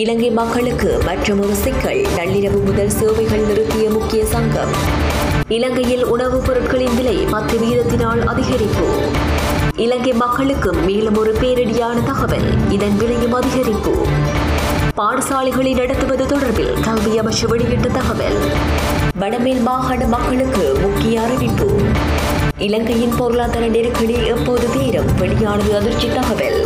இலங்கை மக்களுக்கு மற்றொரு சிக்கல் நள்ளிரவு முதல் சேவைகள் நிறுத்திய முக்கிய சங்கம் இலங்கையில் உணவுப் பொருட்களின் விலை பத்து வீதத்தினால் அதிகரிப்பு இலங்கை மக்களுக்கு மேலும் ஒரு பேரிடியான தகவல் இதன் விலையும் அதிகரிப்பு பாடசாலைகளை நடத்துவது தொடர்பில் கல்வி அமைச்சு வெளியிட்ட தகவல் வடமேல் மாகாண மக்களுக்கு முக்கிய அறிவிப்பு இலங்கையின் பொருளாதார நெருக்கடி எப்போது தீரும் வெளியானது அதிர்ச்சி தகவல்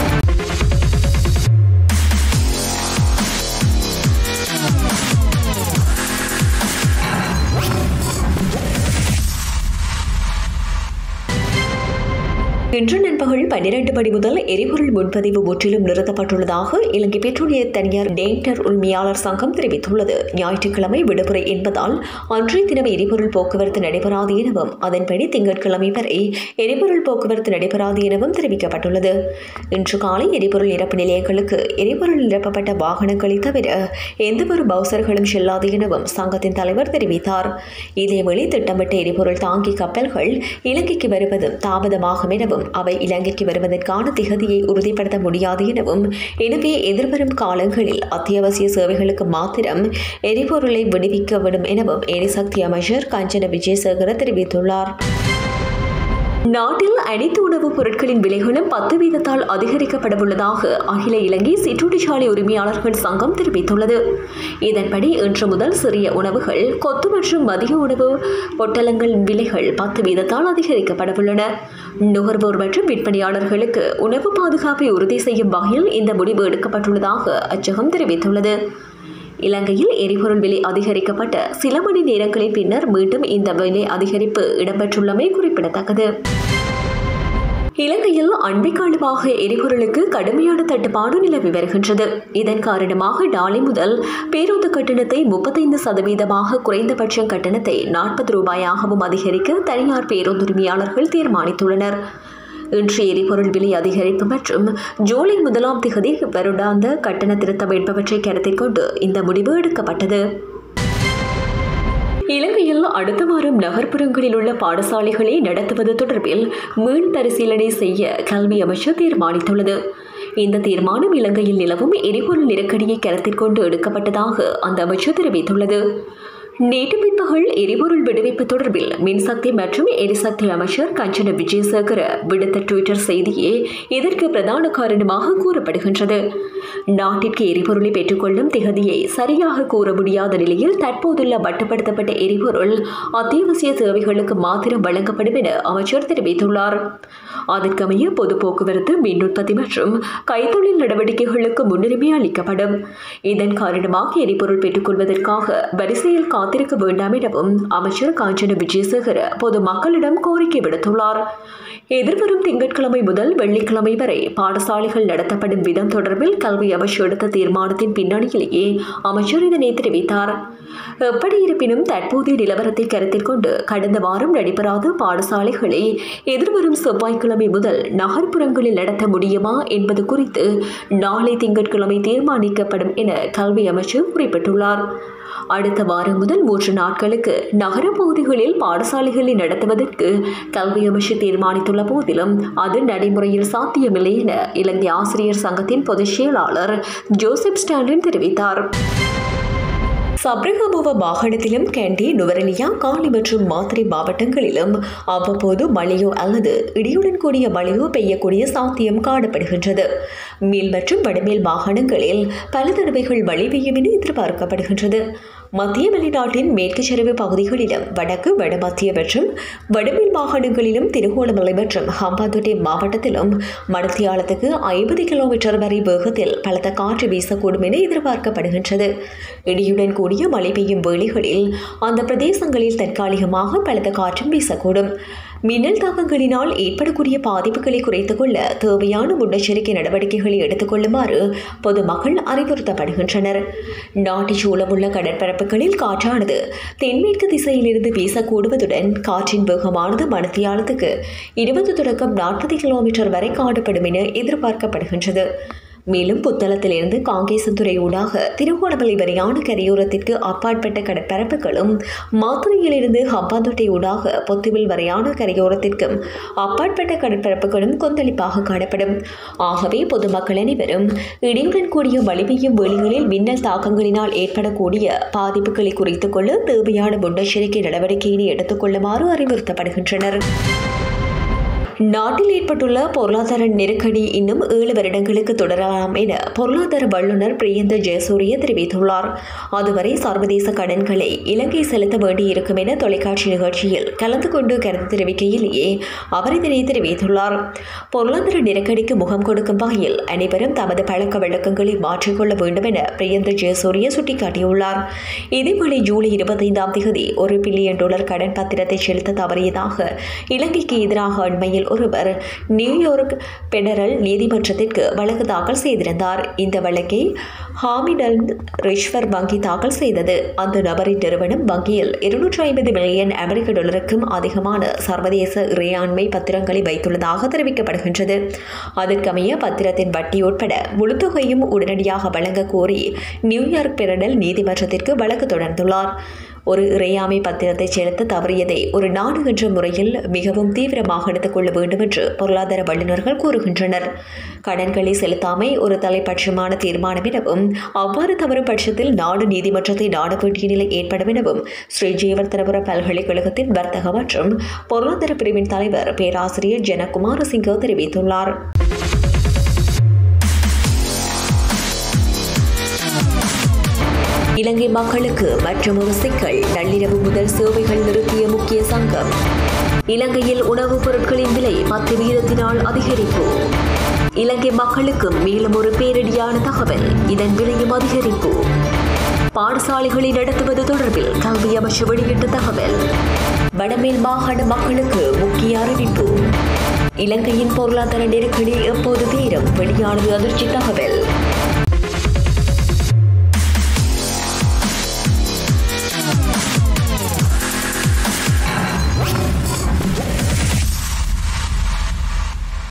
இன்று நண்பகல் பன்னிரண்டு மணி முதல் எரிபொருள் முன்பதிவு முற்றிலும் நிறுத்தப்பட்டுள்ளதாக இலங்கை பெட்ரோலிய தனியார் டேங்டர் உரிமையாளர் சங்கம் தெரிவித்துள்ளது ஞாயிற்றுக்கிழமை விடுமுறை என்பதால் அன்றைய தினம் எரிபொருள் போக்குவரத்து நடைபெறாது எனவும் அதன்படி திங்கட்கிழமை வரை எரிபொருள் போக்குவரத்து நடைபெறாது எனவும் தெரிவிக்கப்பட்டுள்ளது இன்று காலை எரிபொருள் நிரப்பு நிலையங்களுக்கு எரிபொருள் நிரப்பப்பட்ட வாகனங்களை தவிர எந்தவொரு பவுசர்களும் செல்லாது எனவும் சங்கத்தின் தலைவர் தெரிவித்தார் இதேவேளை திட்டமிட்ட எரிபொருள் தாங்கி கப்பல்கள் இலங்கைக்கு வருவதும் தாமதமாகும் எனவும் அவை இலங்கைக்கு வருவதற்கான திகதியை உறுதிப்படுத்த முடியாது எனவும் எனவே எதிர்வரும் காலங்களில் அத்தியாவசிய சேவைகளுக்கு மாத்திரம் எரிபொருளை விடுவிக்க விடும் எனவும் எரிசக்தி அமைச்சர் கஞ்சன விஜயசேகர தெரிவித்துள்ளார் நாட்டில் அனைத்து உணவுப் பொருட்களின் விலைகளும் பத்து வீதத்தால் அதிகரிக்கப்படவுள்ளதாக அகில இலங்கை சிற்றுண்டிச்சாலை உரிமையாளர்கள் சங்கம் தெரிவித்துள்ளது இதன்படி இன்று முதல் சிறிய உணவுகள் கொத்து மற்றும் மதிய உணவு பொட்டலங்களின் விலைகள் பத்து வீதத்தால் அதிகரிக்கப்படவுள்ளன நுகர்வோர் மற்றும் விற்பனையாளர்களுக்கு உணவு பாதுகாப்பை உறுதி செய்யும் வகையில் இந்த முடிவு எடுக்கப்பட்டுள்ளதாக அச்சகம் தெரிவித்துள்ளது இலங்கையில் எரிபொருள் விலை அதிகரிக்கப்பட்ட சில மணி நேரங்களின் பின்னர் மீண்டும் இந்த விலை அதிகரிப்பு இடம்பெற்றுள்ளமை குறிப்பிடத்தக்கது இலங்கையில் அண்மை காலமாக எரிபொருளுக்கு கடுமையான தட்டுப்பாடு நிலவி வருகின்றது இதன் காரணமாக நாளை முதல் பேருந்து கட்டணத்தை முப்பத்தைந்து சதவீதமாக குறைந்தபட்ச கட்டணத்தை நாற்பது ரூபாயாகவும் அதிகரிக்க தனியார் பேருந்துரிமையாளர்கள் தீர்மானித்துள்ளனர் இன்று எரிபொருள் விலை அதிகரிப்பு மற்றும் ஜூலை முதலாம் திகதி வருடாந்த கட்டண திருத்தம் என்பவற்றை கருத்தில் கொண்டு இந்த முடிவு எடுக்கப்பட்டது இலங்கையில் அடுத்த வாரம் நகர்ப்புறங்களில் உள்ள பாடசாலைகளை நடத்துவது தொடர்பில் மீள் பரிசீலனை செய்ய கல்வி அமைச்சர் தீர்மானித்துள்ளது இந்த தீர்மானம் இலங்கையில் நிலவும் எரிபொருள் நெருக்கடியை கருத்தில் கொண்டு எடுக்கப்பட்டதாக அந்த அமைச்சர் தெரிவித்துள்ளது நேற்று பிற்பகல் எரிபொருள் விடுவிப்பு தொடர்பில் மின்சக்தி மற்றும் எரிசக்தி அமைச்சர் கஞ்சன விஜயசேகர விடுத்த டுவிட்டர் செய்தியே இதற்கு பிரதான காரணமாக கூறப்படுகின்றது நாட்டிற்கு எரிபொருளை பெற்றுக்கொள்ளும் திகதியை சரியாக கூற முடியாத நிலையில் தற்போதுள்ள மட்டுப்படுத்தப்பட்ட எரிபொருள் அத்தியாவசிய சேவைகளுக்கு மாத்திரம் வழங்கப்படும் என அமைச்சர் தெரிவித்துள்ளார் அதற்கமைய பொது போக்குவரத்து மின் உற்பத்தி மற்றும் கைத்தொழில் நடவடிக்கைகளுக்கு முன்னுரிமை அளிக்கப்படும் இதன் காரணமாக எரிபொருள் பெற்றுக்கொள்வதற்காக வரிசையில் காத்திருக்க வேண்டாம் எனவும் அமைச்சர் காஞ்சன விஜயசேகர பொது மக்களிடம் கோரிக்கை விடுத்துள்ளார் எதிர்வரும் திங்கட்கிழமை முதல் வெள்ளிக்கிழமை வரை பாடசாலைகள் நடத்தப்படும் விதம் தொடர்பில் கல்வி அமைச்சர் எடுத்த தீர்மானத்தின் பின்னணியிலேயே அமைச்சர் இதனை தெரிவித்தார் எப்படி இருப்பினும் தற்போதைய நிலவரத்தை கருத்தில் கொண்டு கடந்த வாரம் நடைபெறாத பாடசாலைகளை எதிர்வரும் செவ்வாய்க்கிழமை முதல் நகர்ப்புறங்களில் நடத்த முடியுமா என்பது குறித்து நாளை திங்கட்கிழமை தீர்மானிக்கப்படும் என கல்வி அமைச்சர் குறிப்பிட்டுள்ளார் அடுத்த வாரம் முதல் மூன்று நாட்களுக்கு நகர பகுதிகளில் பாடசாலைகளை நடத்துவதற்கு கல்வி அமைச்சு தீர்மானித்துள்ள போதிலும் அது நடைமுறையில் சாத்தியமில்லை என இலங்கை ஆசிரியர் சங்கத்தின் பொதுச் செயலாளர் ஜோசப் ஸ்டாலின் தெரிவித்தார் சப்ரகமுவ மாகாணத்திலும் கேண்டி நுவரெலியா காலி மற்றும் மாத்திரை மாவட்டங்களிலும் அவ்வப்போது மழையோ அல்லது இடியுடன் கூடிய மழையோ பெய்யக்கூடிய சாத்தியம் காணப்படுகின்றது மேல் மற்றும் வடமேல் மாகாணங்களில் பல தடவைகள் மழை பெய்யும் என எதிர்பார்க்கப்படுகின்றது மத்திய வெளிநாட்டின் மேற்கு சரிவு பகுதிகளிலும் வடக்கு வடமத்திய மற்றும் வடமேல் மாகாணங்களிலும் திருகோணமலை மற்றும் ஹம்பாந்தோட்டை மாவட்டத்திலும் மடத்தியாலத்துக்கு ஐம்பது கிலோமீட்டர் வரை வேகத்தில் பலத்த காற்று வீசக்கூடும் என எதிர்பார்க்கப்படுகின்றது இடியுடன் கூடிய மழை பெய்யும் வேளைகளில் அந்த பிரதேசங்களில் தற்காலிகமாக பலத்த காற்றும் வீசக்கூடும் மின்னல் தாக்கங்களினால் ஏற்படக்கூடிய பாதிப்புகளை குறைத்துக் கொள்ள தேவையான முன்னெச்சரிக்கை நடவடிக்கைகளை எடுத்துக்கொள்ளுமாறு பொதுமக்கள் அறிவுறுத்தப்படுகின்றனர் நாட்டில் சூழமுள்ள கடற்பரப்புகளில் காற்றானது தென்மேற்கு திசையிலிருந்து வீசக்கூடுவதுடன் காற்றின் வேகமானது மணத்தியாலத்துக்கு இருபது தொடக்கம் நாற்பது கிலோமீட்டர் வரை காணப்படும் என எதிர்பார்க்கப்படுகின்றது மேலும் புத்தளத்திலிருந்து காங்கேசந்துறை ஊடாக திருகோணமலை வரையான கரையோரத்திற்கு அப்பாற்பட்ட கடற்பரப்புகளும் மாத்துரையிலிருந்து ஹம்பாந்தோட்டை ஊடாக பொத்துவில் வரையான கரையோரத்திற்கும் அப்பாற்பட்ட கடற்பரப்புகளும் கொந்தளிப்பாக காணப்படும் ஆகவே பொதுமக்கள் அனைவரும் இடியுடன் கூடிய வலிமையும் வெளிகளில் மின்னல் தாக்கங்களினால் ஏற்படக்கூடிய பாதிப்புகளை குறைத்துக் கொள்ள தேவையான முன்னெச்சரிக்கை நடவடிக்கையினை எடுத்துக்கொள்ளுமாறு அறிவுறுத்தப்படுகின்றனர் நாட்டில் ஏற்பட்டுள்ள பொருளாதார நெருக்கடி இன்னும் ஏழு வருடங்களுக்கு தொடரலாம் என பொருளாதார வல்லுநர் பிரியந்த ஜெயசூரிய தெரிவித்துள்ளார் அதுவரை சர்வதேச கடன்களை இலங்கை செலுத்த வேண்டியிருக்கும் என தொலைக்காட்சி நிகழ்ச்சியில் கலந்து கொண்டு கருத்து தெரிவிக்கையிலேயே அவர் இதனை தெரிவித்துள்ளார் பொருளாதார நெருக்கடிக்கு முகம் கொடுக்கும் வகையில் அனைவரும் தமது பழக்க வழக்கங்களை மாற்றிக்கொள்ள வேண்டும் என பிரியந்த ஜெயசூரிய சுட்டிக்காட்டியுள்ளார் இதேவேளை ஜூலை இருபத்தைந்தாம் தேதி ஒரு பில்லியன் டாலர் கடன் பத்திரத்தை செலுத்த தவறியதாக இலங்கைக்கு எதிராக அண்மையில் ஒருவர் நியூயார்க் பெடரல் நீதிமன்றத்திற்கு வழக்கு தாக்கல் செய்திருந்தார் இந்த வழக்கை ஹாமிடல் ரிஷ்வர் வங்கி தாக்கல் செய்தது அந்த நபரின் நிறுவனம் வங்கியில் இருநூற்றி ஐம்பது மில்லியன் அமெரிக்க டாலருக்கும் அதிகமான சர்வதேச இறையாண்மை பத்திரங்களை வைத்துள்ளதாக தெரிவிக்கப்படுகின்றது அதற்கமைய பத்திரத்தின் வட்டி உட்பட முழு தொகையும் உடனடியாக வழங்க கோரி நியூயார்க் பெடரல் நீதிமன்றத்திற்கு வழக்கு தொடர்ந்துள்ளார் ஒரு இறையாமை பத்திரத்தை செலுத்த தவறியதை ஒரு நாடு என்ற முறையில் மிகவும் தீவிரமாக எடுத்துக் கொள்ள வேண்டும் என்று பொருளாதார வல்லுநர்கள் கூறுகின்றனர் கடன்களை செலுத்தாமை ஒரு தலைப்பட்சமான தீர்மானம் எனவும் அவ்வாறு தவறும் பட்சத்தில் நாடு நீதிமன்றத்தை நாட வேண்டிய நிலை ஏற்படும் எனவும் ஸ்ரீ ஜீவர்தனபுர பல்கலைக்கழகத்தின் வர்த்தக மற்றும் பொருளாதார பிரிவின் தலைவர் பேராசிரியர் ஜனகுமார சிங்க தெரிவித்துள்ளார் இலங்கை மக்களுக்கு மற்றொரு சிக்கல் நள்ளிரவு முதல் சேவைகள் நிறுத்திய முக்கிய சங்கம் இலங்கையில் உணவுப் பொருட்களின் விலை பத்து வீதத்தினால் அதிகரிப்பு இலங்கை மக்களுக்கு மேலும் ஒரு பேரிடியான தகவல் இதன் விலையும் அதிகரிப்பு பாடசாலைகளை நடத்துவது தொடர்பில் கல்வி அமைச்சு வெளியிட்ட தகவல் வடமேல் மாகாண மக்களுக்கு முக்கிய அறிவிப்பு இலங்கையின் பொருளாதார நெருக்கடி எப்போது தீரும் வெளியானது அதிர்ச்சி தகவல்